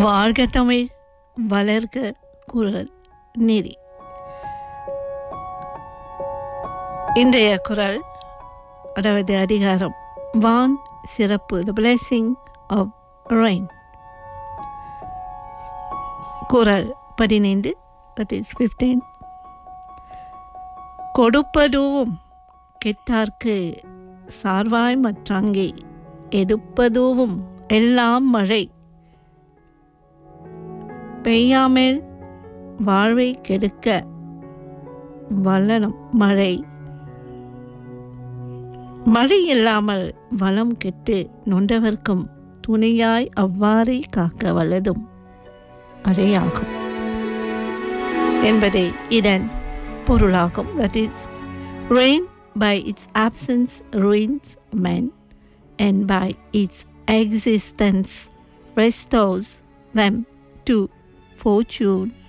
வாழ்க தமிழ் வளர்க குரல் நெறி இன்றைய குரல் அதாவது அதிகாரம் வான் சிறப்பு த பிளெஸிங் ஆஃப் ரெயின் குரல் பதினைந்து தட் இஸ் ஃபிஃப்டீன் கொடுப்பதுவும் கெட்டார்க்கு சார்வாய் மற்றாங்கே எடுப்பதுவும் எல்லாம் மழை பெய்யாமல் வாழ்வை கெடுக்க வளனம் மழை மழை இல்லாமல் வளம் கெட்டு நொண்டவர்க்கும் துணையாய் அவ்வாறே காக்க வல்லதும் மழையாகும் என்பதே இதன் பொருளாகும் that is rain by its absence ruins men and by its existence restores them to fortune